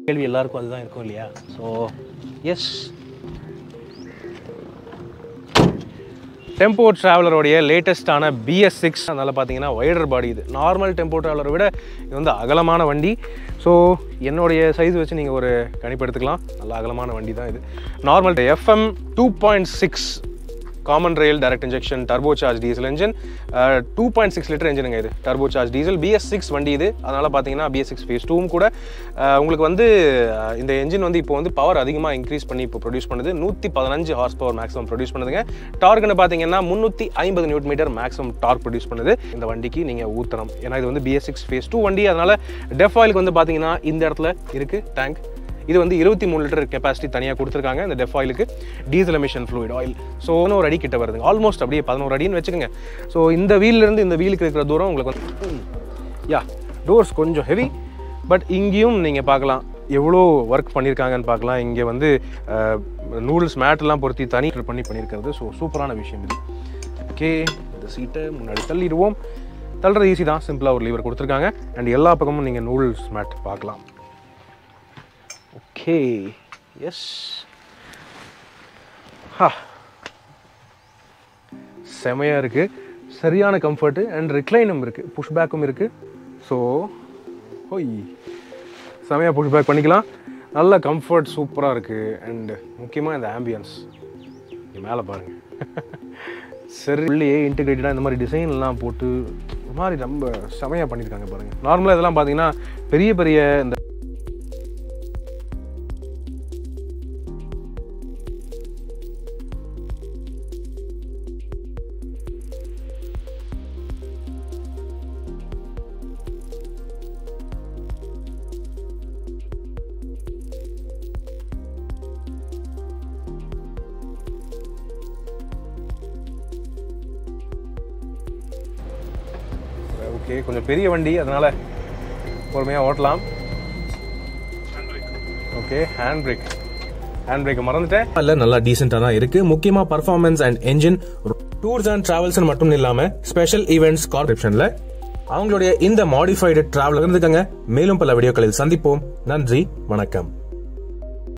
கேள்வி எல்லாருக்கும் அதுதான் இருக்கும் இல்லையா ஸோ எஸ் டெம்போ ட்ராவலருடைய லேட்டஸ்டான பிஎஸ் சிக்ஸ் அதனால் பார்த்தீங்கன்னா வைடர் பாடி இது நார்மல் டெம்போ ட்ராவலரை விட இது வந்து அகலமான வண்டி ஸோ என்னுடைய சைஸ் வச்சு நீங்கள் ஒரு கணிப்பு எடுத்துக்கலாம் நல்ல அகலமான வண்டி தான் இது normal FM two point six common rail direct injection turbo charge diesel engine two point six litre இன்ஜினுங்க இது turbo charge diesel BS six வண்டி இது அதனால் பார்த்தீங்கன்னா பிஎஸ் சிக்ஸ் ஃபேஸ் டூவும் கூட அஹ், உங்களுக்கு வந்து அஹ், இந்த என்ஜின் வந்து இப்போ வந்து பவர் அதிகமாக இன்க்ரீஸ் பண்ணி இப்போ ப்ரொடியூஸ் பண்ணுது நூற்றி பதினஞ்சு ஹார்ஸ் பவர் மேக்ஸிமம் ப்ரொடியூஸ் பண்ணுதுங்க டார்க்னு பார்த்தீங்கன்னா முந்நூற்றி ஐம்பது newton metre maximum torque produce பண்ணுது இந்த வண்டிக்கு நீங்கள் ஊத்தணும் ஏன்னா இது வந்து பிஎஸ் சிக்ஸ் ஃபேஸ் டூ வண்டி அதனால் டெஃப் ஆயிலுக்கு வந்து பார்த்தீங்கன்னா இந்த இடத்துல இருக்குது டேங்க் இது வந்து இருபத்தி மூணு லிட்டர் கெப்பாசிட்டி தனியாக கொடுத்துருக்காங்க இந்த டெஃப் ஆயிலுக்கு diesel emission fluid oil so ஒரு அடி கிட்ட வருது ஆல்மோஸ்ட் அப்படியே பதினோரு அடின்னு வச்சுக்கோங்க ஸோ இந்த வீல்லேருந்து இந்த வீலுக்கு இருக்கிற தூரம் உங்களுக்கு வந்து யா டோர்ஸ் கொஞ்சம் ஹெவி பட் இங்கேயும் நீங்கள் பார்க்கலாம் எவ்வளோ ஒர்க் பண்ணியிருக்காங்கன்னு பார்க்கலாம் இங்கே வந்து நூடுல்ஸ் மேட்டெல்லாம் பொருத்தி தனி பண்ணி பண்ணியிருக்கிறது ஸோ சூப்பரான விஷயம் இது ஓகே இந்த சீட்டை முன்னாடி தள்ளிடுவோம் தள்ளுறது ஈஸி தான் சிம்பிளாக ஒரு லீவர் கொடுத்துருக்காங்க அண்ட் எல்லா பக்கமும் நீங்கள் நூடுல்ஸ் மேட் பார்க்கலாம் ஓகே எஸ் ஹா செமையாக இருக்குது சரியான கம்ஃபர்ட்டு அண்ட் ரிக்ளைனும் இருக்குது புஷ் பேக்கும் இருக்குது ஸோ ஹோய் செமையாக புஷ் பேக் பண்ணிக்கலாம் நல்ல கம்ஃபர்ட் சூப்பராக இருக்குது அண்டு முக்கியமாக இந்த ஆம்பியன்ஸ் இங்கே மேலே பாருங்கள் சரி உள்ளேயே இன்டிகிரேட்டடாக இந்த மாதிரி டிசைன்லாம் போட்டு ஒரு மாதிரி ரொம்ப செமையாக பண்ணியிருக்காங்க பாருங்கள் நார்மலாக இதெல்லாம் பார்த்தீங்கன்னா பெரிய பெரிய இந்த ஓகே கொஞ்சம் பெரிய வண்டி அதனால பொறுமையாக ஓட்டலாம் okay hand brake hand brake மறந்துட்டேன் இல்ல நல்லா டீசென்டா தான் இருக்கு முக்கியமா performance and engine tours and travels மட்டும் இல்லாம ஸ்பெஷல் ஈவெண்ட்ஸ் கார்பரேஷன்ல அவங்களுடைய இந்த மாடிஃபைடு டிராவல் இருந்துக்கங்க மேலும் பல வீடியோக்களில் சந்திப்போம் நன்றி வணக்கம்